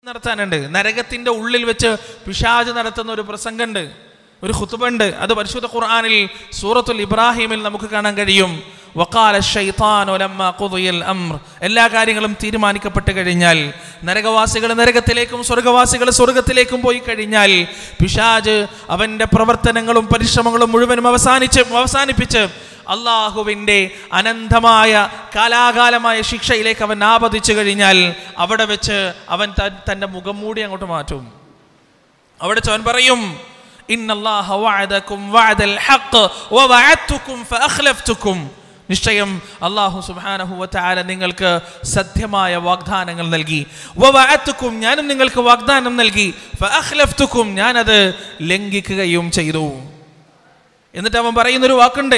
നടത്താനുണ്ട് നരകത്തിന്റെ ഉള്ളിൽ വെച്ച് പിശാജ് നടത്തുന്ന ഒരു പ്രസംഗമുണ്ട് ഒരു ഖുത്തുബുണ്ട് അത് പരിശുദ്ധ ഖുർആനിൽ സൂറത്തുൽ ഇബ്രാഹിമിൽ നമുക്ക് കാണാൻ കഴിയും വക്കാല ഷൈത്താനു ലമ്മ ഖുദിയൽ അംർ എല്ലാ കാര്യങ്ങളും തീരുമാനിക്കപ്പെട്ട് കഴിഞ്ഞാൽ നരകവാസികൾ നരകത്തിലേക്കും സ്വർഗവാസികൾ സ്വർഗത്തിലേക്കും പോയി കഴിഞ്ഞാൽ പിശാജ് അവന്റെ പ്രവർത്തനങ്ങളും പരിശ്രമങ്ങളും മുഴുവനും അവസാനിച്ച് അവസാനിപ്പിച്ച് അള്ളാഹുവിൻ്റെ അനന്തമായ കാലാകാലമായ ശിക്ഷയിലേക്ക് അവൻ ആപതിച്ചു കഴിഞ്ഞാൽ അവിടെ വെച്ച് അവൻ ത- തൻ്റെ മുഖം മൂടി അങ്ങോട്ട് മാറ്റും അവിടെ വെച്ച് അവൻ പറയും ഇന്നല്ലാഹ വഅദകും വഅദൽ ഹഖ് വവഅദ്തുകും ഫഅഖ്ലഫ്തുകും നിശ്ചയം അള്ളാഹു സുബ്ഹാനഹു വതആല നിങ്ങൾക്ക് സത്യമായ വാഗ്ദാനങ്ങൾ നൽകി വവഅദ്തുകും ഞാനും നിങ്ങൾക്ക് വാഗ്ദാനം നൽകി ഫഅഖ്ലഫ്തുകും ഞാനത് ലംഘിക്കുകയും ചെയ്തു എന്നിട്ട് അവൻ പറയുന്നൊരു വാക്കുണ്ട്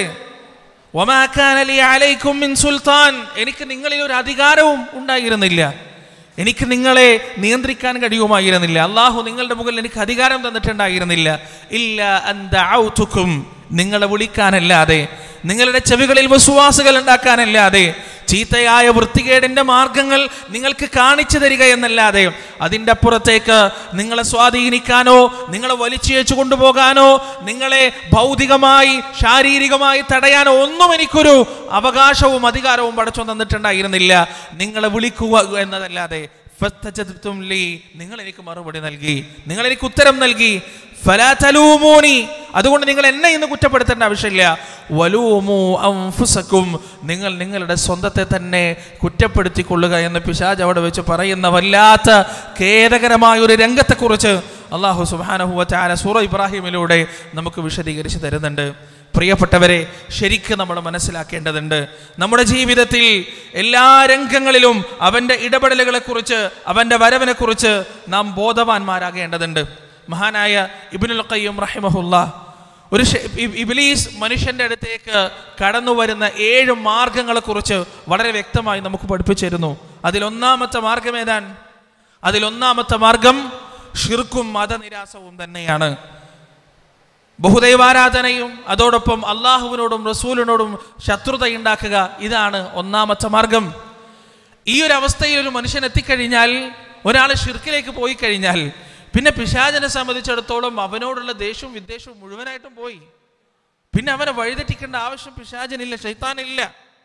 "വമാ കാന ലി അലൈക്കും മിൻ സുൽത്താൻ എനിക്ക് നിങ്ങളിൽ ഒരു അധികാരവും ഉണ്ടായിരുന്നില്ല എനിക്ക് നിങ്ങളെ നിയന്ത്രിക്കാൻ കഴിയുമായിരുന്നില്ല അള്ളാഹു നിങ്ങളുടെ മുകളിൽ എനിക്ക് അധികാരം തന്നിട്ടുണ്ടായിരുന്നില്ല ഇല്ല അന്തൗതുക്കും നിങ്ങളെ വിളിക്കാനല്ലാതെ നിങ്ങളുടെ ചെവികളിൽ വിശ്വാസുകൾ ഉണ്ടാക്കാനല്ലാതെ ചീത്തയായ വൃത്തികേടിന്റെ മാർഗങ്ങൾ നിങ്ങൾക്ക് കാണിച്ചു തരിക എന്നല്ലാതെ അതിൻ്റെ അപ്പുറത്തേക്ക് നിങ്ങളെ സ്വാധീനിക്കാനോ നിങ്ങളെ വലിച്ചേച്ചു കൊണ്ടുപോകാനോ നിങ്ങളെ ഭൗതികമായി ശാരീരികമായി തടയാനോ ഒന്നും എനിക്കൊരു അവകാശവും അധികാരവും പടച്ചു തന്നിട്ടുണ്ടായിരുന്നില്ല നിങ്ങളെ വിളിക്കുക എന്നതല്ലാതെ ഫസ്തജബ്തും ലീ, നിങ്ങൾ എനിക്ക് മറുപടി നൽകി നിങ്ങൾ എനിക്ക് ഉത്തരം നൽകി ഫലാ തലൂമൂനി അതുകൊണ്ട് നിങ്ങൾ എന്നെ ഇന്ന് കുറ്റപ്പെടുത്തേണ്ട ആവശ്യമില്ല വലൂമു അംഫുസക്കും നിങ്ങൾ നിങ്ങളുടെ സ്വന്തത്തെ തന്നെ കുറ്റപ്പെടുത്തിക്കൊള്ളുക എന്ന് പിശാജ് അവിടെ വെച്ച് പറയുന്ന വല്ലാത്ത ഖേദകരമായ ഒരു രംഗത്തെക്കുറിച്ച് അള്ളാഹു സുബാനഹുവ ചാല സൂറ ഇബ്രാഹിമിലൂടെ നമുക്ക് വിശദീകരിച്ച് തരുന്നുണ്ട് പ്രിയപ്പെട്ടവരെ ശരിക്കും നമ്മൾ മനസ്സിലാക്കേണ്ടതുണ്ട് നമ്മുടെ ജീവിതത്തിൽ എല്ലാ രംഗങ്ങളിലും അവൻ്റെ ഇടപെടലുകളെക്കുറിച്ച് അവൻ്റെ വരവിനെക്കുറിച്ച് നാം ബോധവാന്മാരാകേണ്ടതുണ്ട് മഹാനായ ഇബിനുൽ ഖയ്യം റഹിമഹുല്ല ഒരു ഷെ- ഇ- ഇബ്ലീസ് മനുഷ്യന്റെ അടുത്തേക്ക് കടന്നു വരുന്ന ഏഴ് മാർഗങ്ങളെക്കുറിച്ച് വളരെ വ്യക്തമായി നമുക്ക് പഠിപ്പിച്ചു തരുന്നു അതിലൊന്നാമത്തെ മാർഗം ഏതാണ് അതിലൊന്നാമത്തെ മാർഗം ഷിർക്കും മതനിരാസവും തന്നെയാണ് ബഹുദൈവാരാധനയും അതോടൊപ്പം അള്ളാഹുവിനോടും റസൂലിനോടും ശത്രുതയുണ്ടാക്കുക ഇതാണ് ഒന്നാമത്തെ മാർഗം ഈ ഒരു അവസ്ഥയിൽ ഒരു മനുഷ്യൻ എത്തിക്കഴിഞ്ഞാൽ ഒരാൾ ഷിർക്കിലേക്ക് പോയി കഴിഞ്ഞാൽ പിന്നെ പിശാചനെ സംബന്ധിച്ചിടത്തോളം അവനോടുള്ള ദേഷ്യവും വിദ്വേഷവും മുഴുവനായിട്ടും പോയി പിന്നെ അവനെ വഴിതെറ്റിക്കേണ്ട ആവശ്യം പിശാചനില്ല ശൈത്താനില്ല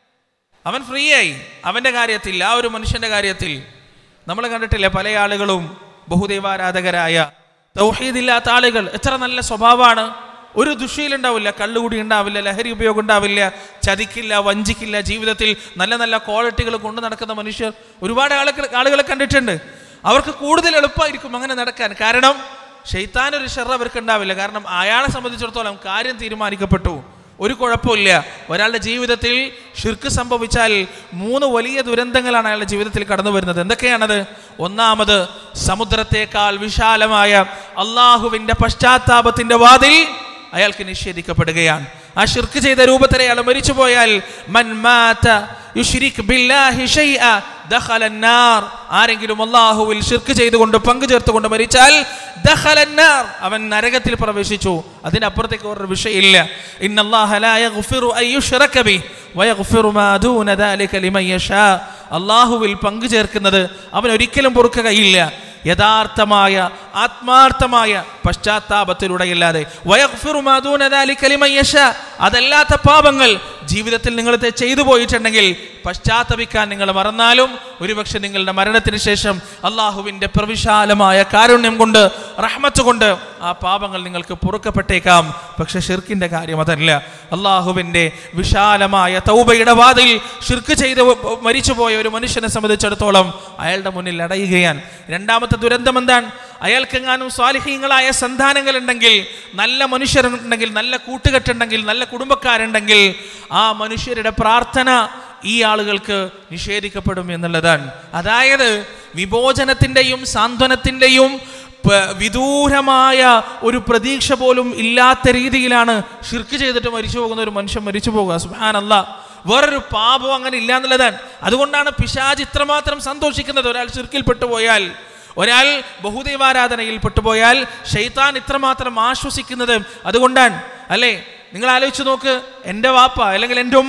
അവൻ ഫ്രീ ആയി അവൻ്റെ കാര്യത്തിൽ ആ ഒരു മനുഷ്യൻ്റെ കാര്യത്തിൽ നമ്മൾ കണ്ടിട്ടില്ലേ പല ആളുകളും ബഹുദൈവാരാധകരായ തൗഹീദില്ലാത്ത ആളുകൾ എത്ര നല്ല സ്വഭാവമാണ് ഒരു ദുഷ്യയിലുണ്ടാവില്ല കള്ളുകൂടി ഉണ്ടാവില്ല ലഹരി ഉപയോഗം ഉണ്ടാവില്ല ചതിക്കില്ല വഞ്ചിക്കില്ല ജീവിതത്തിൽ നല്ല നല്ല ക്വാളിറ്റികൾ കൊണ്ടു നടക്കുന്ന മനുഷ്യർ ഒരുപാട് ആളുകൾ ആളുകളെ കണ്ടിട്ടുണ്ട് അവർക്ക് കൂടുതൽ എളുപ്പമായിരിക്കും അങ്ങനെ നടക്കാൻ കാരണം ഷെയ്ത്താൻ ഒരു ഷെറ അവർക്ക് ഉണ്ടാവില്ല കാരണം അയാളെ സംബന്ധിച്ചിടത്തോളം കാര്യം തീരുമാനിക്കപ്പെട്ടു ഒരു കുഴപ്പമില്ല ഒരാളുടെ ജീവിതത്തിൽ ഷിർക്ക് സംഭവിച്ചാൽ മൂന്ന് വലിയ ദുരന്തങ്ങളാണ് അയാളുടെ ജീവിതത്തിൽ കടന്നു വരുന്നത് എന്തൊക്കെയാണത് ഒന്നാമത് സമുദ്രത്തേക്കാൾ വിശാലമായ അള്ളാഹുവിന്റെ പശ്ചാത്താപത്തിന്റെ വാതിൽ അയാൾക്ക് നിഷേധിക്കപ്പെടുകയാണ് ആ ഷിർക്ക് ചെയ്ത രൂപത്തിൽ അയാൾ മരിച്ചു പോയാൽ മൻ മാത യുശ്രിക് ബില്ലാഹി ഷൈഅ ദഖല النار ആരെങ്കിലും അല്ലാഹുവിൽ ഷിർക്ക് ചെയ്തുകൊണ്ട് പങ്കു ചേർത്തുകൊണ്ട് മരിച്ചാൽ ദഖല النار അവൻ നരകത്തിൽ പ്രവേശിച്ചു അതിനപ്പുറത്തേക്ക് ഒരു വിഷയമില്ല ഇന്നല്ലാഹ ലാ യഗ്ഫിറു അൻ യുശ്റക ബിഹി വയഗ്ഫിറു മാ ദൂന ദാലിക ലിമൻ യശാ അല്ലാഹുവിൽ പങ്കു ചേർക്കുന്നത് അവൻ ഒരിക്കലും പൊറുക്കുകയില്ല യഥാർത്ഥമായ ആത്മാർത്ഥമായ പശ്ചാത്താപത്തിലൂടെയല്ലാതെ വയഗ്ഫിറു മാ ദൂന ദാലിക ലിമൻ യശാ അതല്ലാത്ത പാപങ്ങൾ ജീവിതത്തിൽ നിങ്ങൾ തെ- ചെയ്തു പോയിട്ടുണ്ടെങ്കിൽ പശ്ചാത്തപിക്കാൻ നിങ്ങൾ മറന്നാലും ഒരുപക്ഷെ നിങ്ങളുടെ മരണത്തിന് ശേഷം അള്ളാഹുവിൻ്റെ പ്രവിശാലമായ കാരുണ്യം കൊണ്ട് റഹ്മത്ത് കൊണ്ട് ആ പാപങ്ങൾ നിങ്ങൾക്ക് പൊറുക്കപ്പെട്ടേക്കാം പക്ഷെ ഷിർക്കിൻ്റെ കാര്യം അതല്ല അള്ളാഹുവിൻ്റെ വിശാലമായ തൗബയുടെ വാതിൽ ഷിർക്ക് ചെയ്ത് മരിച്ചുപോയ ഒരു മനുഷ്യനെ സംബന്ധിച്ചിടത്തോളം അയാളുടെ മുന്നിൽ അടയുകയാണ് രണ്ടാമത്തെ ദുരന്തം എന്താണ് അയാൾക്കെങ്ങാനും സ്വാലിഹീങ്ങളായ സന്താനങ്ങൾ ഉണ്ടെങ്കിൽ നല്ല മനുഷ്യരുണ്ടെങ്കിൽ നല്ല കൂട്ടുകെട്ടുണ്ടെങ്കിൽ നല്ല കുടുംബക്കാരുണ്ടെങ്കിൽ ആ മനുഷ്യരുടെ പ്രാർത്ഥന ഈ ആളുകൾക്ക് നിഷേധിക്കപ്പെടും എന്നുള്ളതാണ് അതായത് വിമോചനത്തിൻ്റെയും സാന്ത്വനത്തിൻ്റെയും പ- വിദൂരമായ ഒരു പ്രതീക്ഷ പോലും ഇല്ലാത്ത രീതിയിലാണ് ഷിർക്ക് ചെയ്തിട്ട് മരിച്ചു പോകുന്ന ഒരു മനുഷ്യൻ മരിച്ചു പോകുക സുഹാനല്ല വേറൊരു പാപം അങ്ങനെ ഇല്ല എന്നുള്ളതാണ് അതുകൊണ്ടാണ് പിശാജ് ഇത്രമാത്രം സന്തോഷിക്കുന്നത് ഒരാൾ ഷിർക്കിൽ പെട്ടുപോയാൽ ഒരാൾ ബഹുദൈവാരാധനയിൽ പെട്ടുപോയാൽ ഷെയ്ത്താൻ ഇത്രമാത്രം ആശ്വസിക്കുന്നത് അതുകൊണ്ടാണ് അല്ലേ നിങ്ങൾ ആലോചിച്ച് നോക്ക് എൻ്റെ വാപ്പ അല്ലെങ്കിൽ എൻ്റെ ഉമ്മ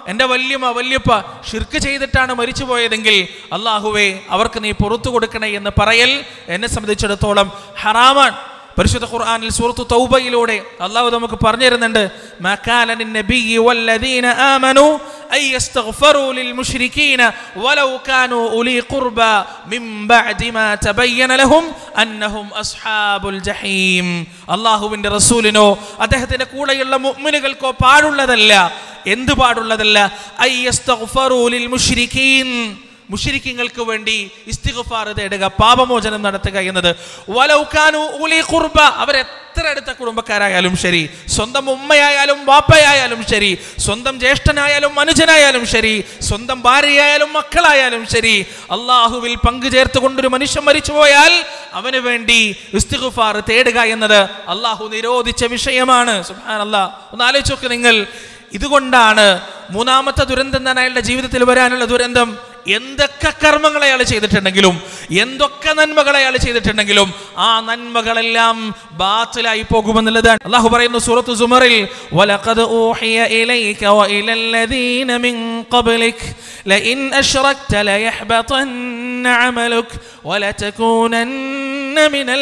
എൻ്റെ വല്യമ്മ വല്യപ്പ ഷിർക്ക് ചെയ്തിട്ടാണ് മരിച്ചു പോയതെങ്കിൽ അള്ളാഹുവേ അവർക്ക് നീ പുറത്തു കൊടുക്കണേ എന്ന് പറയൽ എന്നെ സംബന്ധിച്ചിടത്തോളം ഹറാമാണ് പരിശുദ്ധ ഖുർആനിൽ സൂറത്തു തൗബയിലൂടെ അള്ളാഹു നമുക്ക് പറഞ്ഞു തരുന്നുണ്ട് മകാല നബിയ്യി വല്ലദീന ആമനു أن يستغفروا للمشركين ولو كانوا أولي قربى من بعد ما تبين لهم أنهم أصحاب الجحيم അള്ളാഹുവിൻ്റെ റസൂലിനോ അദ്ദേഹത്തിൻ്റെ കൂടെയുള്ള മുഅ്മിനുകൾക്കോ പാടുള്ളതല്ല എന്ത് പാടുള്ളതല്ല أن يستغفروا للمشركين മുഷിരിക്കങ്ങൾക്ക് വേണ്ടി ഇസ്തിഗ്ഫാർ തേടുക പാപമോചനം നടത്തുക എന്നത് വലൗക്കാനു ഉലി ഖുർബ അവരെത്ര അടുത്ത കുടുംബക്കാരായാലും ശരി സ്വന്തം ഉമ്മയായാലും വാപ്പയായാലും ശരി സ്വന്തം ജ്യേഷ്ഠനായാലും അനുജനായാലും ശരി സ്വന്തം ഭാര്യയായാലും മക്കളായാലും ശരി അള്ളാഹുവിൽ പങ്കു ചേർത്തുകൊണ്ടൊരു മനുഷ്യൻ മരിച്ചു പോയാൽ അവന് വേണ്ടി ഇസ്തിഗ്ഫാർ തേടുക എന്നത് അള്ളാഹു നിരോധിച്ച വിഷയമാണ് സുബ്ഹാനല്ലാ ഒന്ന് ആലോചിച്ച് നോക്ക് നിങ്ങൾ ഇതുകൊണ്ടാണ് മൂന്നാമത്തെ ദുരന്തം തന്നെ അയാളുടെ ജീവിതത്തിൽ വരാനുള്ള ദുരന്തം എന്തൊക്കെ കർമ്മങ്ങൾ അയാൾ ചെയ്തിട്ടുണ്ടെങ്കിലും എന്തൊക്കെ നന്മകൾ അയാൾ ചെയ്തിട്ടുണ്ടെങ്കിലും ആ നന്മകളെല്ലാം ബാത്തിലായി പോകുമെന്നുള്ളതാണ് അള്ളാഹു പറയുന്നു സൂറത്ത് സുമറിൽ വലഖദ് ഊഹിയ ഇലൈക വഇലല്ലദീന മിൻ ഖബ്ലിക് ലഇൻ അശ്റക്ത ലയഹ്ബതന്ന അമലുക് വലതകൂനന്ന മിനൽ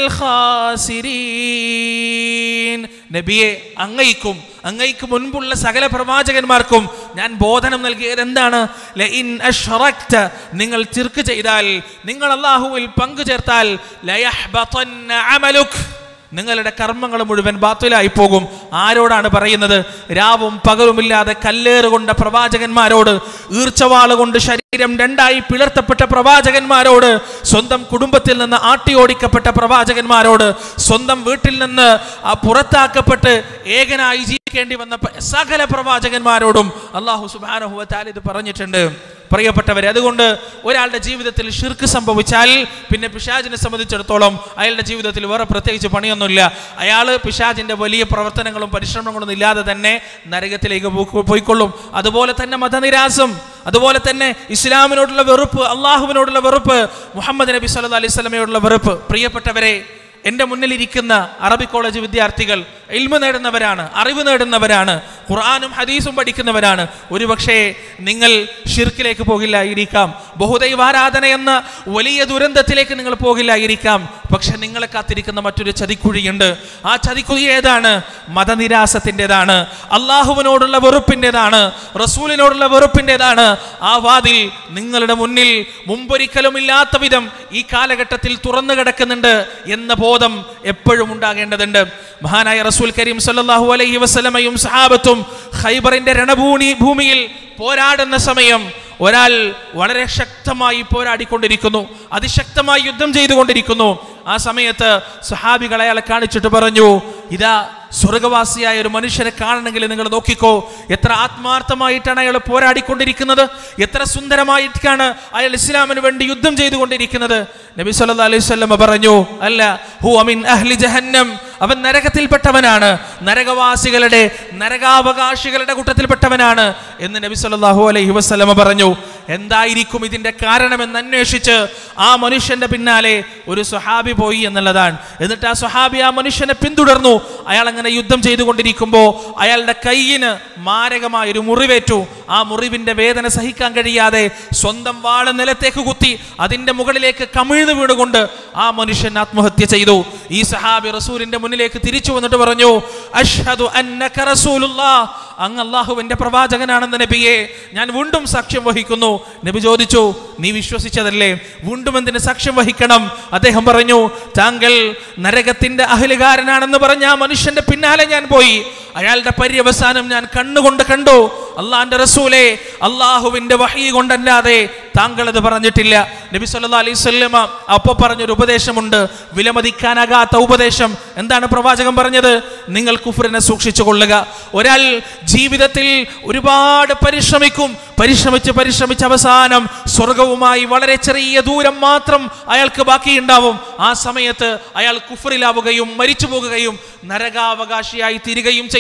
ഖാസിരീൻ നബിയെ അങ്ങയ്ക്കും അങ്ങയ്ക്ക് മുൻപുള്ള സകല പ്രവാചകന്മാർക്കും ഞാൻ ബോധനം നൽകിയത് എന്താണ് ലഇൻ അശ്റക്ത നിങ്ങൾ ചിർക്ക് ചെയ്താൽ നിങ്ങൾ അള്ളാഹുവിൽ പങ്കു ചേർത്താൽ ലയഹ്ബതന്ന അമലുക് നിങ്ങളുടെ കർമ്മങ്ങൾ മുഴുവൻ ബാത്തിലായി പോകും ആരോടാണ് പറയുന്നത് രാവും പകലുമില്ലാതെ കല്ലേറ് കൊണ്ട പ്രവാചകന്മാരോട് ഈർച്ചവാള് കൊണ്ട് ശരീരം രണ്ടായി പിളർത്തപ്പെട്ട പ്രവാചകന്മാരോട് സ്വന്തം കുടുംബത്തിൽ നിന്ന് ആട്ടിയോടിക്കപ്പെട്ട പ്രവാചകന്മാരോട് സ്വന്തം വീട്ടിൽ നിന്ന് ആ പുറത്താക്കപ്പെട്ട് ഏകനായി ജീവിക്കേണ്ടി വന്ന പ- സകല പ്രവാചകന്മാരോടും അള്ളാഹു സുബാനഹുവ ഇത് പറഞ്ഞിട്ടുണ്ട് പ്രിയപ്പെട്ടവരെ അതുകൊണ്ട് ഒരാളുടെ ജീവിതത്തിൽ ഷിർക്ക് സംഭവിച്ചാൽ പിന്നെ പിശാജിനെ സംബന്ധിച്ചിടത്തോളം അയാളുടെ ജീവിതത്തിൽ വേറെ പ്രത്യേകിച്ച് പണിയൊന്നുമില്ല അയാൾ പിശാജിന്റെ വലിയ പ്രവർത്തനങ്ങളും പരിശ്രമങ്ങളൊന്നും ഇല്ലാതെ തന്നെ നരകത്തിലേക്ക് പോ- പോയിക്കൊള്ളും അതുപോലെ തന്നെ മതനിരാസം അതുപോലെ തന്നെ ഇസ്ലാമിനോടുള്ള വെറുപ്പ് അള്ളാഹുവിനോടുള്ള വെറുപ്പ് മുഹമ്മദ് നബി സല്ലല്ലാഹു അലൈഹി സ്വലമയോടുള്ള വെറുപ്പ് പ്രിയപ്പെട്ടവരെ എൻ്റെ മുന്നിലിരിക്കുന്ന അറബി കോളേജ് വിദ്യാർത്ഥികൾ ഇൽമ നേടുന്നവരാണ് അറിവ് നേടുന്നവരാണ് ഖുർആാനും ഹദീസും പഠിക്കുന്നവരാണ് ഒരുപക്ഷേ നിങ്ങൾ ഷിർക്കിലേക്ക് പോകില്ലായിരിക്കാം ബഹുദൈവാരാധന എന്ന വലിയ ദുരന്തത്തിലേക്ക് നിങ്ങൾ പോകില്ലായിരിക്കാം പക്ഷെ നിങ്ങളെ കാത്തിരിക്കുന്ന മറ്റൊരു ചതിക്കുഴിയുണ്ട് ആ ചതിക്കുഴി ഏതാണ് മതനിരാസത്തിൻ്റെതാണ് അള്ളാഹുവിനോടുള്ള വെറുപ്പിൻ്റെതാണ് റസൂലിനോടുള്ള വെറുപ്പിൻ്റെതാണ് ആ വാതിൽ നിങ്ങളുടെ മുന്നിൽ മുമ്പൊരിക്കലും ഇല്ലാത്ത വിധം ഈ കാലഘട്ടത്തിൽ തുറന്നു കിടക്കുന്നുണ്ട് എന്ന ബോധം എപ്പോഴും ഉണ്ടാകേണ്ടതുണ്ട് മഹാനായ റസൂൽ കരീം സല്ലല്ലാഹു അലൈഹി വസല്ലമയും സഹാബത്തും ഖൈബറിന്റെ രണഭൂമി ഭൂമിയിൽ പോരാടുന്ന സമയം ഒരാൾ വളരെ ശക്തമായി പോരാടിക്കൊണ്ടിരിക്കുന്നു അതിശക്തമായി യുദ്ധം ചെയ്തുകൊണ്ടിരിക്കുന്നു ആ സമയത്ത് സഹാബികൾ അയാളെ കാണിച്ചിട്ട് പറഞ്ഞു ഇതാ സ്വർഗവാസിയായ ഒരു മനുഷ്യനെ കാണണമെങ്കിൽ നിങ്ങൾ നോക്കിക്കോ എത്ര ആത്മാർത്ഥമായിട്ടാണ് അയാൾ പോരാടിക്കൊണ്ടിരിക്കുന്നത് എത്ര സുന്ദരമായിട്ടാണ് അയാൾ ഇസ്ലാമിന് വേണ്ടി യുദ്ധം ചെയ്തുകൊണ്ടിരിക്കുന്നത് നബി സല്ലല്ലാഹു അലൈഹി വസല്ലം പറഞ്ഞു അല്ല ഹു അമിൻ അഹ്ലി ജഹന്നം അവൻ നരകത്തിൽപ്പെട്ടവനാണ് നരകവാസികളുടെ നരകാവകാശികളുടെ കൂട്ടത്തിൽപ്പെട്ടവനാണ് എന്ന് നബി സല്ലല്ലാഹു അലൈഹി വസല്ലം പറഞ്ഞു എന്തായിരിക്കും ഇതിന്റെ കാരണമെന്ന് അന്വേഷിച്ച് ആ മനുഷ്യന്റെ പിന്നാലെ ഒരു സ്വഹാബി പോയി എന്നുള്ളതാണ് എന്നിട്ട് ആ സ്വഹാബി ആ മനുഷ്യനെ പിന്തുടർന്നു അയാൾ അങ്ങനെ യുദ്ധം ചെയ്തുകൊണ്ടിരിക്കുമ്പോൾ അയാളുടെ കയ്യിന് മാരകമായ ഒരു മുറിവേറ്റു ആ മുറിവിന്റെ വേദന സഹിക്കാൻ കഴിയാതെ സ്വന്തം വാള് നിലത്തേക്ക് കുത്തി അതിന്റെ മുകളിലേക്ക് കമിഴ്ന്നു വീണുകൊണ്ട് ആ മനുഷ്യൻ ആത്മഹത്യ ചെയ്തു ഈ സഹാബി റസൂലിന്റെ മുന്നിലേക്ക് തിരിച്ചു വന്നിട്ട് പറഞ്ഞു അഷ്ഹദു അന്നക റസൂലുള്ളാഹ് അങ്ങ് അള്ളാഹുവിന്റെ പ്രവാചകനാണെന്ന് നബിയെ ഞാൻ വീണ്ടും സാക്ഷ്യം വഹിക്കുന്നു നബി ചോദിച്ചു നീ വിശ്വസിച്ചതല്ലേ വീണ്ടും എന്തിന് സാക്ഷ്യം വഹിക്കണം അദ്ദേഹം പറഞ്ഞു താങ്കൾ നരകത്തിന്റെ അഹലുകാരനാണെന്ന് പറഞ്ഞ ആ മനുഷ്യന്റെ പിന്നാലെ ഞാൻ പോയി അയാളുടെ പര്യവസാനം ഞാൻ കണ്ണുകൊണ്ട് കണ്ടു അള്ളാന്റെ റസൂലെ അള്ളാഹുവിന്റെ വഹി കൊണ്ടല്ലാതെ താങ്കൾ അത് പറഞ്ഞിട്ടില്ല നബി സല്ലാ അലൈഹി സ്വല്ലമ അപ്പൊ പറഞ്ഞൊരു ഉപദേശമുണ്ട് വിലമതിക്കാനാകാത്ത ഉപദേശം എന്താണ് പ്രവാചകൻ പറഞ്ഞത് നിങ്ങൾ കുഫറിനെ സൂക്ഷിച്ചു കൊള്ളുക ഒരാൾ ജീവിതത്തിൽ ഒരുപാട് പരിശ്രമിക്കും പരിശ്രമിച്ച് പരിശ്രമിച്ച് അവസാനം സ്വർഗവുമായി വളരെ ചെറിയ ദൂരം മാത്രം അയാൾക്ക് ബാക്കിയുണ്ടാവും ആ സമയത്ത് അയാൾ കുഫറിലാവുകയും മരിച്ചു പോകുകയും നരകാവകാശിയായി തീരുകയും ചെയ്യും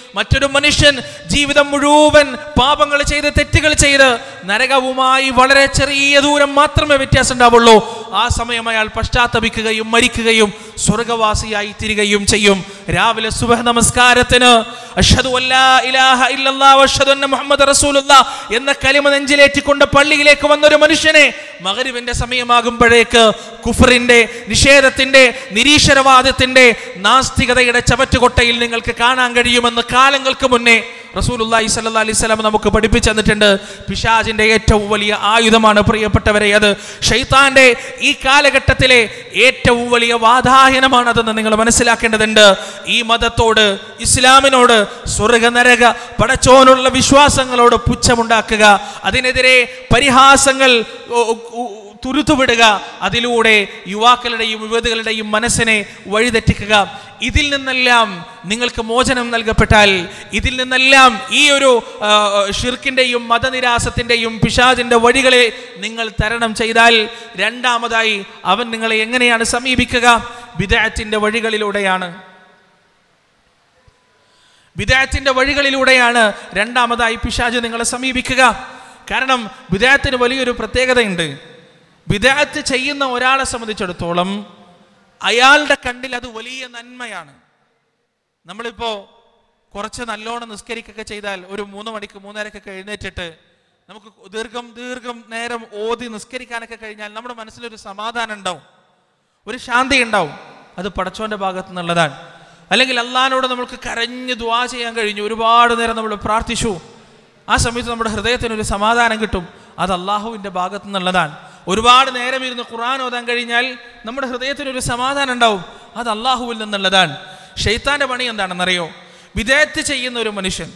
മറ്റൊരു മനുഷ്യൻ ജീവിതം മുഴുവൻ പാപങ്ങൾ ചെയ്ത് തെറ്റുകൾ ചെയ്ത് നരകവുമായി വളരെ ചെറിയ ദൂരം മാത്രമേ വ്യത്യാസം ഉണ്ടാവുള്ളൂ ആ സമയം അയാൾ പശ്ചാത്തപിക്കുകയും മരിക്കുകയും സ്വർഗവാസിയായി തിരികെയും ചെയ്യും രാവിലെ സുബഹ നമസ്കാരത്തിന് അഷ്ഹദു അല്ലാ ഇലാഹ ഇല്ലല്ലാഹ് വഅഷ്ഹദു അന്ന മുഹമ്മദ് റസൂലുള്ളാഹ് എന്ന കലിമ നെഞ്ചിലേറ്റിക്കൊണ്ട് പള്ളിയിലേക്ക് വന്നൊരു മനുഷ്യനെ മഗ്രിബിന്റെ സമയമാകുമ്പോഴേക്ക് കുഫറിന്റെ നിഷേധത്തിന്റെ നിരീശ്വരവാദത്തിന്റെ നാസ്തികതയുടെ ചവറ്റുകൊട്ടയിൽ നിങ്ങൾക്ക് കാണാൻ കഴിയുമെന്ന് കാലങ്ങൾക്ക് മുന്നേ റസൂലുള്ളാഹി സ്വല്ലല്ലാഹി അലൈഹി വസല്ലം നമുക്ക് പഠിപ്പിച്ചു തന്നിട്ടുണ്ട് പിശാചിന്റെ ഏറ്റവും വലിയ ആയുധമാണ് പ്രിയപ്പെട്ടവരെ അത് ഷെയ്ത്താന്റെ ഈ കാലഘട്ടത്തിലെ ഏറ്റവും വലിയ വാതായനമാണതെന്ന് നിങ്ങൾ മനസ്സിലാക്കേണ്ടതുണ്ട് ഈ മതത്തോട് ഇസ്ലാമിനോട് സ്വർഗ നരക പടച്ചോനുള്ള വിശ്വാസങ്ങളോട് പുച്ഛമുണ്ടാക്കുക അതിനെതിരെ പരിഹാസങ്ങൾ ഉ- ഉ- തുരുത്തുവിടുക അതിലൂടെ യുവാക്കളുടെയും യുവതികളുടെയും മനസ്സിനെ വഴിതെറ്റിക്കുക ഇതിൽ നിന്നെല്ലാം നിങ്ങൾക്ക് മോചനം നൽകപ്പെട്ടാൽ ഇതിൽ നിന്നെല്ലാം ഈ ഒരു ആ, ഷിർക്കിന്റെയും മതനിരാസത്തിന്റെയും പിശാചിന്റെ വഴികളെ നിങ്ങൾ തരണം ചെയ്താൽ രണ്ടാമതായി അവൻ നിങ്ങളെ എങ്ങനെയാണ് സമീപിക്കുക വിദായത്തിന്റെ വഴികളിലൂടെയാണ് വിദായത്തിന്റെ വഴികളിലൂടെയാണ് രണ്ടാമതായി പിശാജ് നിങ്ങളെ സമീപിക്കുക കാരണം വിദായത്തിന് വലിയൊരു പ്രത്യേകതയുണ്ട് വിദായത്ത് ചെയ്യുന്ന ഒരാളെ സംബന്ധിച്ചിടത്തോളം അയാളുടെ കണ്ണിൽ അത് വലിയ നന്മയാണ് നമ്മളിപ്പോ കുറച്ച് നല്ലോണം നിസ്കരിക്കൊക്കെ ചെയ്താൽ ഒരു മൂന്ന് മണിക്ക് മൂന്നരക്കൊക്കെ എഴുന്നേറ്റിട്ട് നമുക്ക് ദീർഘം ദീർഘം നേരം ഓതി നിസ്കരിക്കാനൊക്കെ കഴിഞ്ഞാൽ നമ്മുടെ മനസ്സിലൊരു സമാധാനം ഉണ്ടാവും ഒരു ശാന്തി ഉണ്ടാവും അത് പടച്ചോന്റെ ഭാഗത്തു നിന്നുള്ളതാണ് അല്ലെങ്കിൽ അള്ളഹാനോട് നമുക്ക് കരഞ്ഞ് ദ്വാ ചെയ്യാൻ കഴിഞ്ഞു ഒരുപാട് നേരം നമ്മൾ പ്രാർത്ഥിച്ചു ആ സമയത്ത് നമ്മുടെ ഹൃദയത്തിന് ഒരു സമാധാനം കിട്ടും അത് അള്ളാഹുവിൻ്റെ ഭാഗത്തു നിന്നുള്ളതാണ് ഒരുപാട് നേരം ഇരുന്ന് ഖുർആൻ ഓതാൻ കഴിഞ്ഞാൽ നമ്മുടെ ഹൃദയത്തിന് ഒരു സമാധാനം ഉണ്ടാവും അത് അള്ളാഹുവിൽ നിന്നുള്ളതാണ് ഷെയ്ത്താന്റെ പണി എന്താണെന്നറിയോ വിദേഹത്ത് ചെയ്യുന്ന ഒരു മനുഷ്യൻ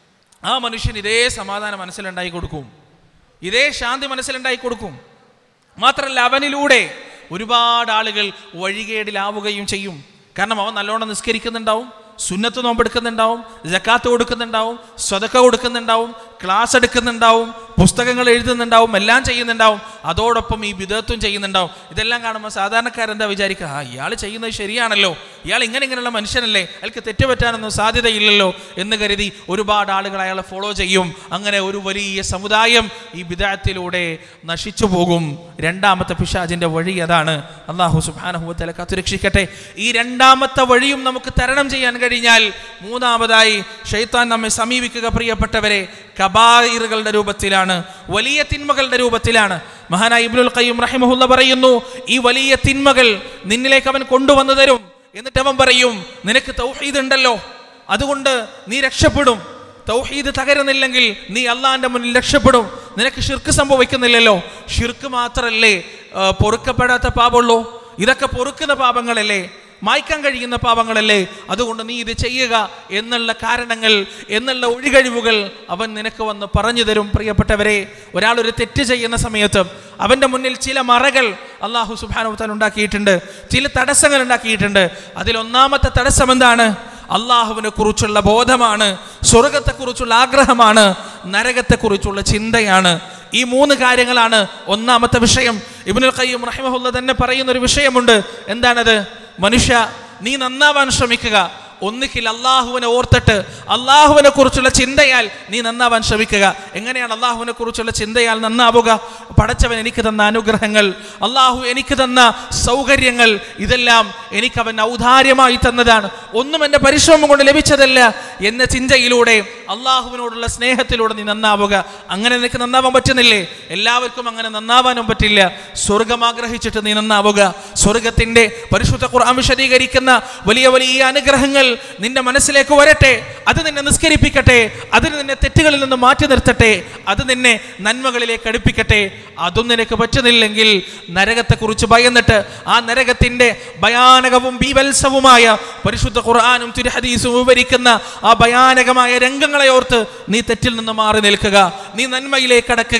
ആ മനുഷ്യൻ ഇതേ സമാധാനം മനസ്സിലുണ്ടായി കൊടുക്കും ഇതേ ശാന്തി മനസ്സിലുണ്ടായി കൊടുക്കും മാത്രമല്ല അവനിലൂടെ ഒരുപാട് ആളുകൾ വഴികേടിലാവുകയും ചെയ്യും കാരണം അവൻ നല്ലോണം നിസ്കരിക്കുന്നുണ്ടാവും സുന്നത്ത് നോമ്പെടുക്കുന്നുണ്ടാവും ജക്കാത്ത് കൊടുക്കുന്നുണ്ടാവും സ്വതക്ക കൊടുക്കുന്നുണ്ടാവും ക്ലാസ് എടുക്കുന്നുണ്ടാവും പുസ്തകങ്ങൾ എഴുതുന്നുണ്ടാവും എല്ലാം ചെയ്യുന്നുണ്ടാവും അതോടൊപ്പം ഈ വിധത്വം ചെയ്യുന്നുണ്ടാവും ഇതെല്ലാം കാണുമ്പോൾ സാധാരണക്കാരെന്താ വിചാരിക്കുക ആ ഇയാൾ ചെയ്യുന്നത് ശരിയാണല്ലോ ഇയാൾ ഇങ്ങനെ ഇങ്ങനെയുള്ള മനുഷ്യനല്ലേ അയാൾക്ക് തെറ്റുപറ്റാനൊന്നും സാധ്യതയില്ലല്ലോ എന്ന് കരുതി ഒരുപാട് ആളുകൾ അയാളെ ഫോളോ ചെയ്യും അങ്ങനെ ഒരു വലിയ സമുദായം ഈ വിദായത്തിലൂടെ നശിച്ചു പോകും രണ്ടാമത്തെ പിശാജിന്റെ വഴി അതാണ് അള്ളാഹു സുബാനഹുവത്തല കാത്തുരക്ഷിക്കട്ടെ ഈ രണ്ടാമത്തെ വഴിയും നമുക്ക് തരണം ചെയ്യാൻ കഴിഞ്ഞാൽ മൂന്നാമതായി ഷെയ്ത്താൻ നമ്മെ സമീപിക്കുക പ്രിയപ്പെട്ടവരെ കബായിറുകളുടെ രൂപത്തിലാണ് വലിയ തിന്മകളുടെ രൂപത്തിലാണ് മഹാനായ ഇബ്നുൽ ഖയ്യിം റഹിമഹുല്ല പറയുന്നു ഈ വലിയ തിന്മകൾ നിന്നിലേക്ക് അവൻ കൊണ്ടുവന്നു തരും എന്നിട്ട് അവൻ പറയും നിനക്ക് തൗഹീദ് ഉണ്ടല്ലോ അതുകൊണ്ട് നീ രക്ഷപ്പെടും തൗഹീദ് തകരുന്നില്ലെങ്കിൽ നീ അള്ളാഹിന്റെ മുന്നിൽ രക്ഷപ്പെടും നിനക്ക് ഷിർക്ക് സംഭവിക്കുന്നില്ലല്ലോ ഷിർക്ക് മാത്രല്ലേ ആ, പൊറുക്കപ്പെടാത്ത പാപമുള്ളൂ ഇതൊക്കെ പൊറുക്കുന്ന പാപങ്ങളല്ലേ മായ്ക്കാൻ കഴിയുന്ന പാപങ്ങളല്ലേ അതുകൊണ്ട് നീ ഇത് ചെയ്യുക എന്നുള്ള കാരണങ്ങൾ എന്നുള്ള ഒഴികഴിവുകൾ അവൻ നിനക്ക് വന്ന് പറഞ്ഞു തരും പ്രിയപ്പെട്ടവരെ ഒരാൾ ഒരു തെറ്റ് ചെയ്യുന്ന സമയത്ത് അവൻ്റെ മുന്നിൽ ചില മറകൾ അള്ളാഹു സുബാനുത്താൻ ഉണ്ടാക്കിയിട്ടുണ്ട് ചില തടസ്സങ്ങൾ ഉണ്ടാക്കിയിട്ടുണ്ട് അതിലൊന്നാമത്തെ തടസ്സം എന്താണ് അള്ളാഹുവിനെ കുറിച്ചുള്ള ബോധമാണ് സ്വർഗത്തെക്കുറിച്ചുള്ള ആഗ്രഹമാണ് നരകത്തെക്കുറിച്ചുള്ള ചിന്തയാണ് ഈ മൂന്ന് കാര്യങ്ങളാണ് ഒന്നാമത്തെ വിഷയം ഇബ്നുൽ ഖയ്യിം റഹിമഹുല്ല തന്നെ പറയുന്ന ഒരു വിഷയമുണ്ട് എന്താണത് മനുഷ്യ നീ നന്നാവാൻ ശ്രമിക്കുക ഒന്നിക്കിൽ അള്ളാഹുവിനെ ഓർത്തിട്ട് അള്ളാഹുവിനെ കുറിച്ചുള്ള ചിന്തയാൽ നീ നന്നാവാൻ ശ്രമിക്കുക എങ്ങനെയാണ് അള്ളാഹുവിനെ കുറിച്ചുള്ള ചിന്തയാൽ നന്നാവുക പടച്ചവൻ എനിക്ക് തന്ന അനുഗ്രഹങ്ങൾ അള്ളാഹു എനിക്ക് തന്ന സൗകര്യങ്ങൾ ഇതെല്ലാം എനിക്ക് അവൻ ഔദാര്യമായി തന്നതാണ് ഒന്നും എൻ്റെ പരിശ്രമം കൊണ്ട് ലഭിച്ചതല്ല എന്ന ചിന്തയിലൂടെ അള്ളാഹുവിനോടുള്ള സ്നേഹത്തിലൂടെ നീ നന്നാവുക അങ്ങനെ നിനക്ക് നന്നാവാൻ പറ്റുന്നില്ലേ എല്ലാവർക്കും അങ്ങനെ നന്നാവാനും പറ്റില്ല സ്വർഗം ആഗ്രഹിച്ചിട്ട് നീ നന്നാവുക സ്വർഗത്തിന്റെ പരിശുദ്ധ ഖുർആൻ വിശദീകരിക്കുന്ന വലിയ വലിയ അനുഗ്രഹങ്ങൾ നിന്റെ മനസ്സിലേക്ക് വരട്ടെ അത് നിന്നെ നിസ്കരിപ്പിക്കട്ടെ അതിന് നിന്നെ തെറ്റുകളിൽ നിന്ന് മാറ്റി നിർത്തട്ടെ അത് നിന്നെ നന്മകളിലേക്ക് അടുപ്പിക്കട്ടെ അതും നിനക്ക് പറ്റുന്നില്ലെങ്കിൽ നരകത്തെക്കുറിച്ച് ഭയന്നിട്ട് ആ നരകത്തിന്റെ ഭയാനകവും ബീവത്സവുമായ പരിശുദ്ധ ഖുർആാനും തിരുഹദീസും വിവരിക്കുന്ന ആ ഭയാനകമായ രംഗങ്ങളെ ഓർത്ത് നീ തെറ്റിൽ നിന്ന് മാറി നിൽക്കുക നീ നന്മയിലേക്ക് അടക്കുക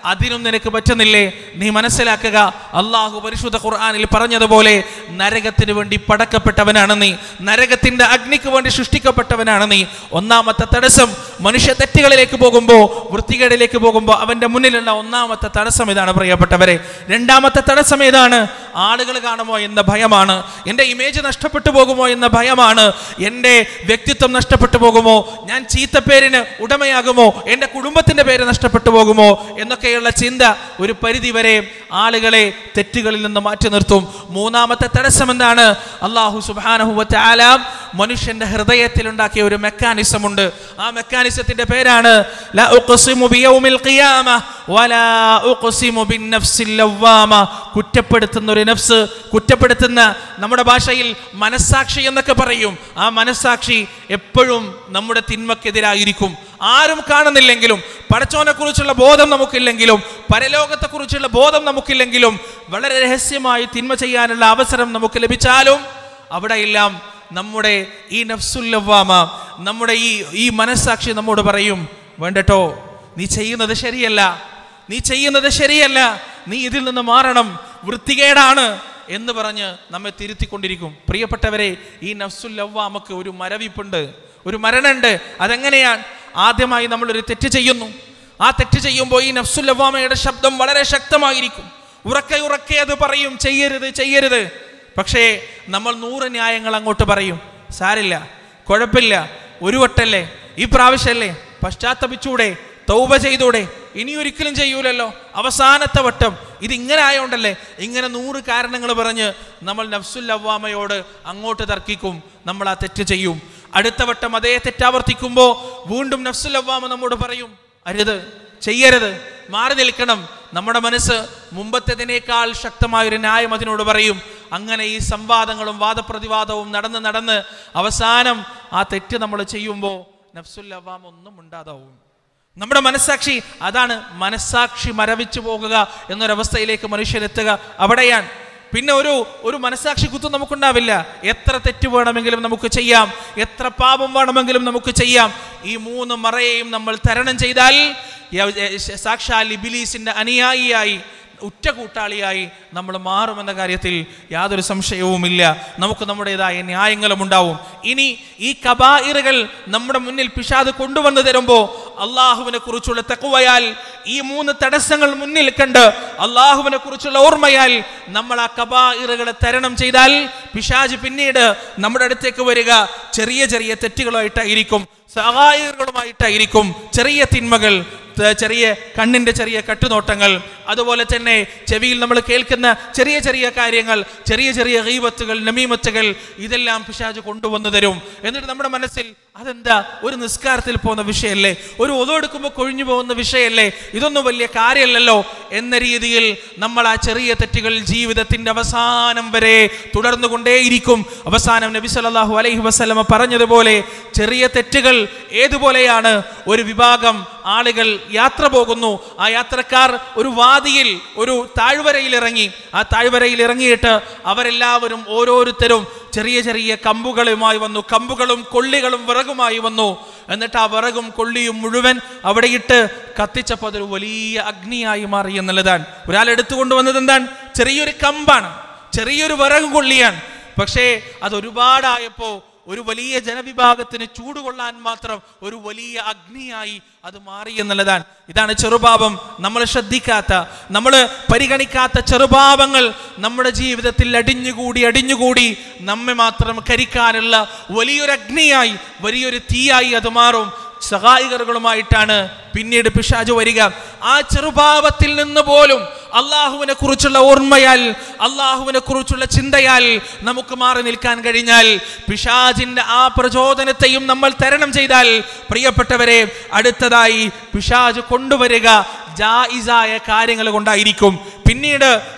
അതിനും നിനക്ക് പറ്റുന്നില്ലേ നീ മനസ്സിലാക്കുക അള്ളാഹു പരിശുദ്ധ ഖുർആനിൽ പറഞ്ഞതുപോലെ നരകത്തിന് വേണ്ടി പടക്കപ്പെട്ടവനാണ് നീ നരകത്തിന്റെ അഗ്നിക്ക് വേണ്ടി സൃഷ്ടിക്കപ്പെട്ടവനാണ് നീ ഒന്നാമത്തെ തടസ്സം മനുഷ്യ തെറ്റുകളിലേക്ക് പോകുമ്പോൾ വൃത്തികേടിലേക്ക് പോകുമ്പോൾ അവന്റെ മുന്നിലുള്ള ഒന്നാമത്തെ തടസ്സം ഇതാണ് പ്രിയപ്പെട്ടവരെ രണ്ടാമത്തെ തടസ്സം ഏതാണ് ആളുകൾ കാണുമോ എന്ന ഭയമാണ് എൻ്റെ ഇമേജ് നഷ്ടപ്പെട്ടു പോകുമോ എന്ന ഭയമാണ് എൻ്റെ വ്യക്തിത്വം നഷ്ടപ്പെട്ടു പോകുമോ ഞാൻ ചീത്തപ്പേരിന് ഉടമയാകുമോ എൻ്റെ കുടുംബത്തിൻ്റെ പേര് നഷ്ടപ്പെട്ടു പോകുമോ എന്നൊക്കെയുള്ള ചിന്ത ഒരു പരിധി വരെ ആളുകളെ തെറ്റുകളിൽ നിന്ന് മാറ്റി നിർത്തും മൂന്നാമത്തെ തടസ്സം എന്താണ് അള്ളാഹു സുബാനഹുവത്തെ ആലാം മനുഷ്യന്റെ ഹൃദയത്തിൽ ഉണ്ടാക്കിയ ഒരു മെക്കാനിസം ഉണ്ട് ആ മെക്കാനിസത്തിന്റെ പേരാണ് ലാ ഉഖ്സിമു ബിയൗമിൽ ഖിയാമ വലാ ഉഖ്സിമു ബിന്നഫ്സിൽ ലവ്വാമ കുറ്റപ്പെടുത്തുന്ന ഒരു നഫ്സ് കുറ്റപ്പെടുത്തുന്ന നമ്മുടെ ഭാഷയിൽ മനസ്സാക്ഷി എന്നൊക്കെ പറയും ആ മനസ്സാക്ഷി എപ്പോഴും നമ്മുടെ തിന്മക്കെതിരായിരിക്കും ആരും കാണുന്നില്ലെങ്കിലും പടച്ചോനെ കുറിച്ചുള്ള ബോധം നമുക്കില്ലെങ്കിലും പരലോകത്തെ കുറിച്ചുള്ള ബോധം നമുക്കില്ലെങ്കിലും വളരെ രഹസ്യമായി തിന്മ ചെയ്യാനുള്ള അവസരം നമുക്ക് ലഭിച്ചാലും അവിടെയെല്ലാം നമ്മുടെ ഈ നഫ്സുല്ലവാമ നമ്മുടെ ഈ ഈ മനസ്സാക്ഷി നമ്മോട് പറയും വേണ്ടട്ടോ നീ ചെയ്യുന്നത് ശരിയല്ല നീ ചെയ്യുന്നത് ശരിയല്ല നീ ഇതിൽ നിന്ന് മാറണം വൃത്തികേടാണ് എന്ന് പറഞ്ഞ് നമ്മെ തിരുത്തിക്കൊണ്ടിരിക്കും പ്രിയപ്പെട്ടവരെ ഈ നഫ്സുല്ലവാമക്ക് ഒരു മരവിപ്പുണ്ട് ഒരു മരണമുണ്ട് അതെങ്ങനെയാണ് ആദ്യമായി നമ്മളൊരു തെറ്റ് ചെയ്യുന്നു ആ തെറ്റ് ചെയ്യുമ്പോൾ ഈ നഫ്സുല്ലവാമയുടെ ശബ്ദം വളരെ ശക്തമായിരിക്കും ഉറക്കെ ഉറക്കെ അത് പറയും ചെയ്യരുത് ചെയ്യരുത് പക്ഷേ നമ്മൾ നൂറ് ന്യായങ്ങൾ അങ്ങോട്ട് പറയും സാരില്ല കുഴപ്പമില്ല ഒരു വട്ടല്ലേ ഈ പ്രാവശ്യമല്ലേ പശ്ചാത്തപിച്ചൂടെ തൗബ ചെയ്തൂടെ ഇനി ഒരിക്കലും ചെയ്യൂലല്ലോ അവസാനത്തെ വട്ടം ഇത് ഇങ്ങനെ ആയോണ്ടല്ലേ ഇങ്ങനെ നൂറ് കാരണങ്ങൾ പറഞ്ഞ് നമ്മൾ നഫ്സുൽ അവ്വാമയോട് അങ്ങോട്ട് തർക്കിക്കും നമ്മൾ ആ തെറ്റ് ചെയ്യും അടുത്ത വട്ടം അതേ തെറ്റാവർത്തിക്കുമ്പോൾ വീണ്ടും നഫ്സുൽ അവ്വാമ നമ്മോട് പറയും അരുത് ചെയ്യരുത് മാറി നിൽക്കണം നമ്മുടെ മനസ്സ് മുമ്പത്തേതിനേക്കാൾ ശക്തമായ ഒരു ന്യായം അതിനോട് പറയും അങ്ങനെ ഈ സംവാദങ്ങളും വാദപ്രതിവാദവും നടന്ന് നടന്ന് അവസാനം ആ തെറ്റ് നമ്മൾ ചെയ്യുമ്പോൾ നഫ്സുൽ അവ്വാമ ഒന്നും ഉണ്ടാതാവും നമ്മുടെ മനസ്സാക്ഷി അതാണ് മനസ്സാക്ഷി മരവിച്ചു പോകുക എന്നൊരവസ്ഥയിലേക്ക് മനുഷ്യരെത്തുക അവിടെയാണ് പിന്നെ ഒരു ഒരു മനസ്സാക്ഷി കുത്തും നമുക്കുണ്ടാവില്ല എത്ര തെറ്റ് വേണമെങ്കിലും നമുക്ക് ചെയ്യാം എത്ര പാപം വേണമെങ്കിലും നമുക്ക് ചെയ്യാം ഈ മൂന്ന് മറയെയും നമ്മൾ തരണം ചെയ്താൽ യ- യ- സാക്ഷാൽ ഇബിലീസിന്റെ അനുയായിയായി ഉറ്റ കൂട്ടാളിയായി നമ്മൾ മാറുമെന്ന കാര്യത്തിൽ യാതൊരു സംശയവുമില്ല നമുക്ക് നമ്മുടേതായ ന്യായങ്ങളും ഉണ്ടാവും ഇനി ഈ കബായിറുകൾ നമ്മുടെ മുന്നിൽ പിശാദ് കൊണ്ടുവന്നു തരുമ്പോൾ അള്ളാഹുവിനെ കുറിച്ചുള്ള തെക്കുവയാൽ ഈ മൂന്ന് തടസ്സങ്ങൾ മുന്നിൽ കണ്ട് അള്ളാഹുവിനെ കുറിച്ചുള്ള ഓർമ്മയാൽ നമ്മൾ ആ കബായിറുകളെ തരണം ചെയ്താൽ പിശാജ് പിന്നീട് നമ്മുടെ അടുത്തേക്ക് വരിക ചെറിയ ചെറിയ തെറ്റുകളായിട്ടായിരിക്കും സഹായികളുമായിട്ടായിരിക്കും ചെറിയ തിന്മകൾ ത- ചെറിയ കണ്ണിന്റെ ചെറിയ കട്ടുനോട്ടങ്ങൾ അതുപോലെ തന്നെ ചെവിയിൽ നമ്മൾ കേൾക്കുന്ന ചെറിയ ചെറിയ കാര്യങ്ങൾ ചെറിയ ചെറിയ ഗീബത്തുകൾ നമീമത്തുകൾ ഇതെല്ലാം പിശാജ് കൊണ്ടുവന്നു തരും എന്നിട്ട് നമ്മുടെ മനസ്സിൽ അതെന്താ ഒരു നിസ്കാരത്തിൽ പോകുന്ന വിഷയമല്ലേ ഒരു ഒതെടുക്കുമ്പോൾ കൊഴിഞ്ഞു പോകുന്ന വിഷയമല്ലേ ഇതൊന്നും വലിയ കാര്യമല്ലല്ലോ എന്ന രീതിയിൽ നമ്മൾ ആ ചെറിയ തെറ്റുകൾ ജീവിതത്തിന്റെ അവസാനം വരെ തുടർന്നു കൊണ്ടേയിരിക്കും അവസാനം നബി സല്ലല്ലാഹു അലൈഹി വസല്ലമ പറഞ്ഞതുപോലെ ചെറിയ തെറ്റുകൾ ഏതുപോലെയാണ് ഒരു വിഭാഗം ആളുകൾ യാത്ര പോകുന്നു ആ യാത്രക്കാർ ഒരു വാദിയിൽ ഒരു താഴ്വരയിൽ ഇറങ്ങി ആ താഴ്വരയിൽ ഇറങ്ങിയിട്ട് അവരെല്ലാവരും ഓരോരുത്തരും ചെറിയ ചെറിയ കമ്പുകളുമായി വന്നു കമ്പുകളും കൊള്ളികളും വിറകുമായി വന്നു എന്നിട്ട് ആ വിറകും കൊള്ളിയും മുഴുവൻ അവിടെ ഇട്ട് കത്തിച്ചപ്പോൾ അതൊരു വലിയ അഗ്നിയായി മാറി എന്നുള്ളതാണ് ഒരാൾ എടുത്തുകൊണ്ട് വന്നത് എന്താണ് ചെറിയൊരു കമ്പാണ് ചെറിയൊരു വിറക് കൊള്ളിയാണ് പക്ഷേ അത് ഒരുപാടായപ്പോൾ ഒരു വലിയ ജനവിഭാഗത്തിന് ചൂടുകൊള്ളാൻ മാത്രം ഒരു വലിയ അഗ്നിയായി അത് മാറി എന്നുള്ളതാണ് ഇതാണ് ചെറുപാപം നമ്മൾ ശ്രദ്ധിക്കാത്ത നമ്മൾ പരിഗണിക്കാത്ത ചെറുപാപങ്ങൾ നമ്മുടെ ജീവിതത്തിൽ അടിഞ്ഞുകൂടി അടിഞ്ഞുകൂടി നമ്മെ മാത്രം കരിക്കാനുള്ള വലിയൊരു അഗ്നിയായി വലിയൊരു തീയായി അത് മാറും സഹായികറുകളുമായിട്ടാണ് പിന്നീട് പിശാജ് വരിക ആ ചെറുപാപത്തിൽ നിന്ന് പോലും അള്ളാഹുവിനെ കുറിച്ചുള്ള ഓർമ്മയാൽ അള്ളാഹുവിനെ കുറിച്ചുള്ള ചിന്തയാൽ നമുക്ക് മാറി നിൽക്കാൻ കഴിഞ്ഞാൽ പിശാജിന്റെ ആ പ്രചോദനത്തെയും നമ്മൾ തരണം ചെയ്താൽ പ്രിയപ്പെട്ടവരെ അടുത്തതായി പിശാജ് കൊണ്ടുവരിക ജായിസായ കാര്യങ്ങൾ കൊണ്ടായിരിക്കും പിന്നീട്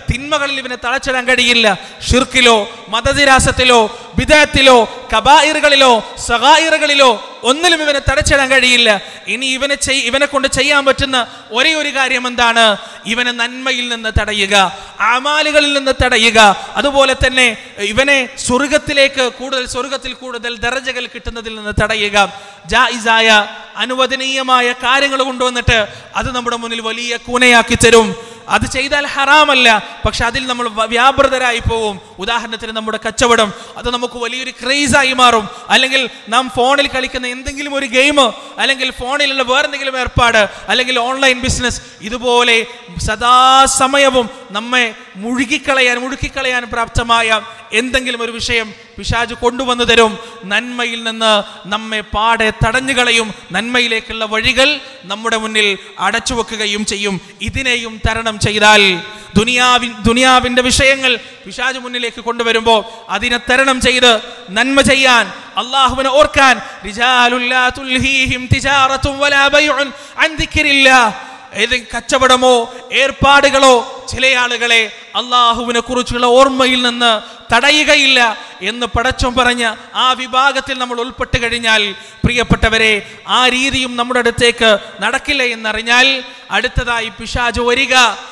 തിന്മകളിൽ ഇവനെ തളച്ചിടാൻ കഴിയില്ല ഷിർക്കിലോ മതനിരാസത്തിലോ ബിദാത്തിലോ കബായിറുകളിലോ സഹായിറുകളിലോ ഒന്നിലും ഇവനെ തടച്ചിടാൻ കഴിയില്ല ഇനി ഇവനെ ചെയ് ഇവനെ കൊണ്ട് ചെയ്യാൻ പറ്റുന്ന ഒരേ ഒരു കാര്യം എന്താണ് ഇവനെ നന്മയിൽ നിന്ന് തടയുക ആമാലുകളിൽ നിന്ന് തടയുക അതുപോലെ തന്നെ ഇവനെ സ്വർഗത്തിലേക്ക് കൂടുതൽ സ്വർഗത്തിൽ കൂടുതൽ ദർജകൾ കിട്ടുന്നതിൽ നിന്ന് തടയുക ജായിസായ അനുവദനീയമായ കാര്യങ്ങൾ കൊണ്ടുവന്നിട്ട് അത് നമ്മുടെ മുന്നിൽ വലിയ കൂനയാക്കി തരും അത് ചെയ്താൽ ഹറാമല്ല പക്ഷെ അതിൽ നമ്മൾ വ- വ്യാപൃതരായി പോവും ഉദാഹരണത്തിന് നമ്മുടെ കച്ചവടം അത് നമുക്ക് വലിയൊരു ക്രേസായി മാറും അല്ലെങ്കിൽ നാം ഫോണിൽ കളിക്കുന്ന എന്തെങ്കിലും ഒരു ഗെയിം അല്ലെങ്കിൽ ഫോണിലുള്ള വേറെന്തെങ്കിലും ഏർപ്പാട് അല്ലെങ്കിൽ ഓൺലൈൻ ബിസിനസ് ഇതുപോലെ സദാസമയവും നമ്മെ മുഴുകിക്കളയാൻ മുഴുക്കിക്കളയാൻ പ്രാപ്തമായ എന്തെങ്കിലും ഒരു വിഷയം പിശാജ് കൊണ്ടുവന്നു തരും നന്മയിൽ നിന്ന് നമ്മെ പാടെ തടഞ്ഞു കളയും നന്മയിലേക്കുള്ള വഴികൾ നമ്മുടെ മുന്നിൽ അടച്ചു വെക്കുകയും ചെയ്യും ഇതിനെയും തരണം ചെയ്താൽ ദുനിയാവിൻ ദുനിയാവിന്റെ വിഷയങ്ങൾ പിശാജ് മുന്നിലേക്ക് കൊണ്ടുവരുമ്പോൾ അതിനെ തരണം ചെയ്ത് നന്മ ചെയ്യാൻ അള്ളാഹുവിനെ ഓർക്കാൻ റിജാലുല്ലാ തുൽഹീഹിം തിജാറത്തും വലാ ബൈഉൻ അൻ ദിക്രില്ലാഹ് ഏത് കച്ചവടമോ ഏർപ്പാടുകളോ ചില ആളുകളെ അള്ളാഹുവിനെ കുറിച്ചുള്ള ഓർമ്മയിൽ നിന്ന് തടയുകയില്ല എന്ന് പടച്ചോൻ പറഞ്ഞ ആ വിഭാഗത്തിൽ നമ്മൾ ഉൾപ്പെട്ട് കഴിഞ്ഞാൽ പ്രിയപ്പെട്ടവരെ ആ രീതിയും നമ്മുടെ അടുത്തേക്ക് നടക്കില്ല എന്നറിഞ്ഞാൽ അടുത്തതായി പിശാജ് വരിക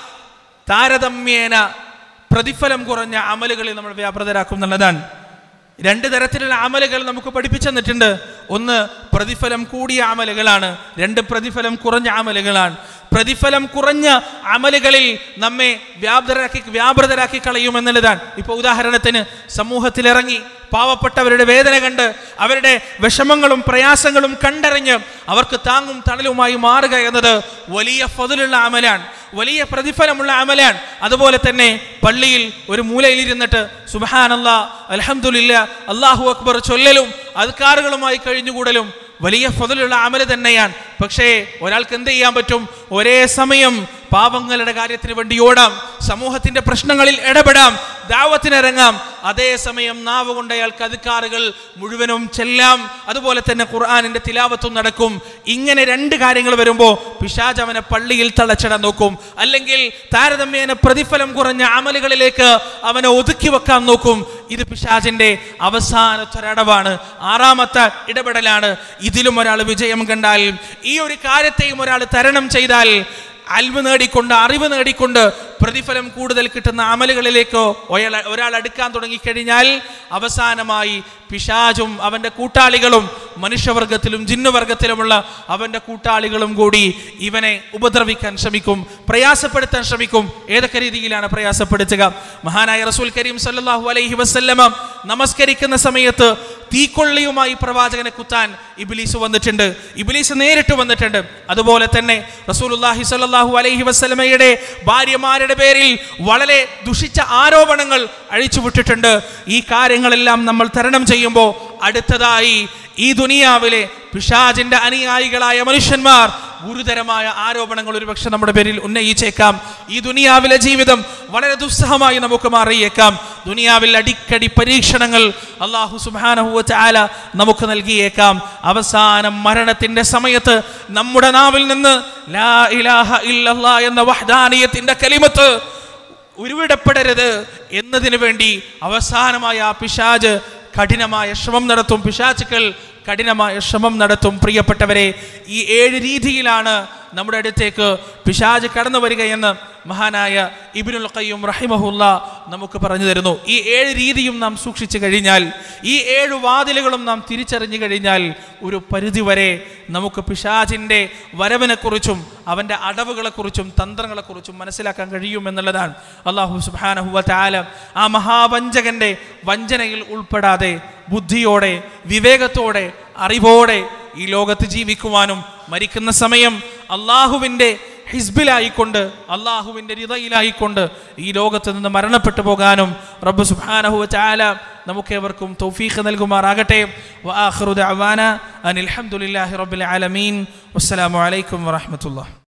താരതമ്യേന പ്രതിഫലം കുറഞ്ഞ അമലുകളിൽ നമ്മൾ വ്യാപൃതരാക്കും എന്നുള്ളതാണ് രണ്ട് തരത്തിലുള്ള അമലുകൾ നമുക്ക് പഠിപ്പിച്ചു തന്നിട്ടുണ്ട് ഒന്ന് പ്രതിഫലം കൂടിയ അമലുകളാണ് രണ്ട് പ്രതിഫലം കുറഞ്ഞ അമലുകളാണ് പ്രതിഫലം കുറഞ്ഞ അമലുകളിൽ നമ്മെ വ്യാപൃതരാക്കി വ്യാപൃതരാക്കി കളയുമെന്നുള്ളതാണ് ഇപ്പൊ ഉദാഹരണത്തിന് സമൂഹത്തിലിറങ്ങി പാവപ്പെട്ടവരുടെ വേദന കണ്ട് അവരുടെ വിഷമങ്ങളും പ്രയാസങ്ങളും കണ്ടറിഞ്ഞ് അവർക്ക് താങ്ങും തണലുമായി മാറുക എന്നത് വലിയ ഫതിലുള്ള അമലാണ് വലിയ പ്രതിഫലമുള്ള അമലാണ് അതുപോലെ തന്നെ പള്ളിയിൽ ഒരു മൂലയിൽ ഇരുന്നിട്ട് സുബഹാനല്ല അലഹമുല്ല അള്ളാഹു അക്ബർ ചൊല്ലലും അധികാറുകളുമായി കഴിഞ്ഞുകൂടലും വലിയ ഫതിലുള്ള അമല് തന്നെയാണ് പക്ഷേ ഒരാൾക്ക് എന്ത് ചെയ്യാൻ പറ്റും ഒരേ സമയം പാപങ്ങളുടെ കാര്യത്തിന് വേണ്ടി ഓടാം സമൂഹത്തിന്റെ പ്രശ്നങ്ങളിൽ ഇടപെടാം ദാവത്തിനിറങ്ങാം അതേസമയം നാവ് കൊണ്ട് അയാൾക്ക് അധികാറുകൾ മുഴുവനും ചെല്ലാം അതുപോലെ തന്നെ ഖുർആാനിന്റെ തിലാവത്തും നടക്കും ഇങ്ങനെ രണ്ട് കാര്യങ്ങൾ വരുമ്പോൾ പിശാജ് അവനെ പള്ളിയിൽ തളച്ചിടാൻ നോക്കും അല്ലെങ്കിൽ താരതമ്യേന പ്രതിഫലം കുറഞ്ഞ അമലുകളിലേക്ക് അവനെ ഒതുക്കി വെക്കാൻ നോക്കും ഇത് പിശാജിന്റെ അവസാനത്തൊരടവാണ് ആറാമത്തെ ഇടപെടലാണ് ഇതിലും ഒരാൾ വിജയം കണ്ടാൽ ഈ ഒരു കാര്യത്തെയും ഒരാൾ തരണം ചെയ്താൽ അൽവ് നേടിക്കൊണ്ട് അറിവ് നേടിക്കൊണ്ട് പ്രതിഫലം കൂടുതൽ കിട്ടുന്ന അമലുകളിലേക്കോ ഒയാൾ ഒരാൾ അടുക്കാൻ തുടങ്ങിക്കഴിഞ്ഞാൽ അവസാനമായി പിശാചും അവൻ്റെ കൂട്ടാളികളും മനുഷ്യവർഗത്തിലും ജിന്നുവർഗത്തിലുമുള്ള അവൻ്റെ കൂട്ടാളികളും കൂടി ഇവനെ ഉപദ്രവിക്കാൻ ശ്രമിക്കും പ്രയാസപ്പെടുത്താൻ ശ്രമിക്കും ഏതൊക്കെ രീതിയിലാണ് പ്രയാസപ്പെടുത്തുക മഹാനായ റസൂൽ കരീം സല്ലല്ലാഹു അലൈഹി വസല്ലമ നമസ്കരിക്കുന്ന സമയത്ത് തീക്കൊള്ളിയുമായി പ്രവാചകനെ കുത്താൻ ഇബിലീസ് വന്നിട്ടുണ്ട് ഇബിലീസ് നേരിട്ട് വന്നിട്ടുണ്ട് അതുപോലെ തന്നെ റസൂലുള്ളാഹി സ്വല്ലല്ലാഹു അലൈഹി വസല്ലമയുടെ ഭാര്യമാരുടെ പേരിൽ വളരെ ദുഷിച്ച ആരോപണങ്ങൾ അഴിച്ചു വിട്ടിട്ടുണ്ട് ഈ കാര്യങ്ങളെല്ലാം നമ്മൾ തരണം ചെയ്യുമ്പോൾ അടുത്തതായി ഈ ദുനിയാവിലെ പിശാജിന്റെ അനുയായികളായ മനുഷ്യന്മാർ ഗുരുതരമായ ആരോപണങ്ങൾ ഒരുപക്ഷെ നമ്മുടെ പേരിൽ ഉന്നയിച്ചേക്കാം ഈ ദുനിയാവിലെ ജീവിതം വളരെ ദുസ്സഹമായി നമുക്ക് മാറിയേക്കാം ദുനിയാവിൽ അടിക്കടി പരീക്ഷണങ്ങൾ അള്ളാഹു സുബാനഹുവ ചാല നമുക്ക് നൽകിയേക്കാം അവസാനം മരണത്തിന്റെ സമയത്ത് നമ്മുടെ നാവിൽ നിന്ന് ലാ ഇലാഹ ഇല്ലല്ലാ എന്ന വഹ്ദാനിയത്തിന്റെ കലിമത്ത് ഉരുവിടപ്പെടരുത് എന്നതിനു വേണ്ടി അവസാനമായ ആ പിശാജ് കഠിനമായ ശ്രമം നടത്തും പിശാചുക്കൾ കഠിനമായ ശ്രമം നടത്തും പ്രിയപ്പെട്ടവരെ ഈ ഏഴ് രീതിയിലാണ് നമ്മുടെ അടുത്തേക്ക് പിശാജ് കടന്നു വരികയെന്ന് മഹാനായ ഇബിനുൽ ഖയ്യും റഹിമഹുല്ല നമുക്ക് പറഞ്ഞു തരുന്നു ഈ ഏഴ് രീതിയും നാം സൂക്ഷിച്ചു കഴിഞ്ഞാൽ ഈ ഏഴ് വാതിലുകളും നാം തിരിച്ചറിഞ്ഞു കഴിഞ്ഞാൽ ഒരു പരിധിവരെ നമുക്ക് പിശാജിൻ്റെ വരവിനെക്കുറിച്ചും അവൻ്റെ അടവുകളെക്കുറിച്ചും തന്ത്രങ്ങളെക്കുറിച്ചും മനസ്സിലാക്കാൻ കഴിയും എന്നുള്ളതാണ് അള്ളാഹു സുബാനഹുവ താല ആ മഹാവഞ്ചകന്റെ വഞ്ചനയിൽ ഉൾപ്പെടാതെ ബുദ്ധിയോടെ വിവേകത്തോടെ അറിവോടെ ഈ ലോകത്ത് ജീവിക്കുവാനും മരിക്കുന്ന സമയം അള്ളാഹുവിൻ്റെ ഹിസ്ബിലായിക്കൊണ്ട് അള്ളാഹുവിൻ്റെ റിതയിലായിക്കൊണ്ട് ഈ ലോകത്ത് നിന്ന് മരണപ്പെട്ടു പോകാനും റബ്ബ് സുബ്ഹാനഹു ചാല നമുക്കേവർക്കും തൗഫീഖ് നൽകുമാറാകട്ടെ വആഖിറു ദഅവാന അനിൽ ഹംദുലില്ലാഹി റബ്ബിൽ ആലമീൻ വസ്സലാമു അലൈക്കും വറഹ്മത്തുള്ളാഹി